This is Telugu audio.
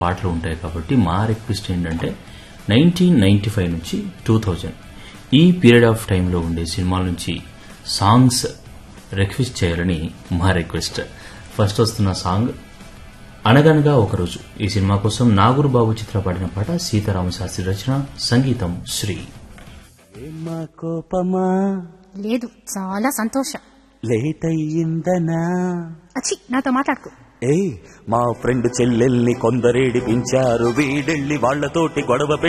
పాటలు ఉంటాయి కాబట్టి మా రిక్వెస్ట్ ఏంటంటే నైన్టీన్ నైన్టీ ఫైవ్ నుంచి టూ థౌజండ్ ఈ పీరియడ్ ఆఫ్ టైంలో ఉండే సినిమాల నుంచి సాంగ్స్ రిక్వెస్ట్ చేయాలని మా రిక్వెస్ట్ ఫస్ట్ వస్తున్న సాంగ్ అనగనగా ఒకరోజు ఈ సినిమా కోసం నాగూరు బాబు చిత్ర పాడిన పాట సీతారామ శాస్త్రి రచన సంగీతం శ్రీ ఏమా కోపమా లేదు చాలా సంతోషం లేట్ అయ్యిందనా అచ్చి నాతో మాట్లాడుకో ఏయ్ మా ఫ్రెండ్ చెల్లెల్ని కొందరేడిపించారు వీడెళ్ళి వాళ్ళతోటి గొడవ పెట్టి